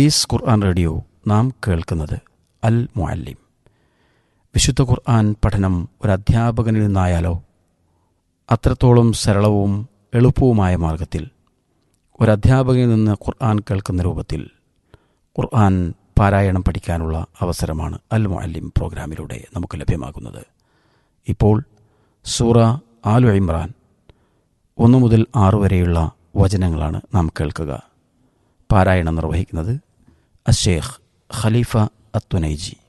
piece ഖുർആൻ radio നാം കേൾക്കുന്നത് അൽ മുഅല്ലിം വിശുദ്ധ ഖുർആൻ പഠനം ഒരു അധ്യാപകനിൽ നിന്നായാലോ അത്രത്തോളം സരളവും എളുപ്പവുമായ മാർഗത്തിൽ ഒരു അധ്യാപകനിൽ നിന്ന് ഖുർആൻ കേൾക്കുന്ന രൂപത്തിൽ ഖുർആൻ പാരായണം പഠിക്കാനുള്ള അവസരമാണ് അൽ മുഅല്ലിം പ്രോഗ്രാമിലൂടെ നമുക്ക് ലഭ്യമാകുന്നത് ഇപ്പോൾ സൂറ ആലു ഇമ്രാൻ ഒന്നു മുതൽ ആറ് വരെയുള്ള വചനങ്ങളാണ് നാം കേൾക്കുക പാരായണം നിർവഹിക്കുന്നത് അഷേഖ് ഖലീഫ അത്തുനൈജി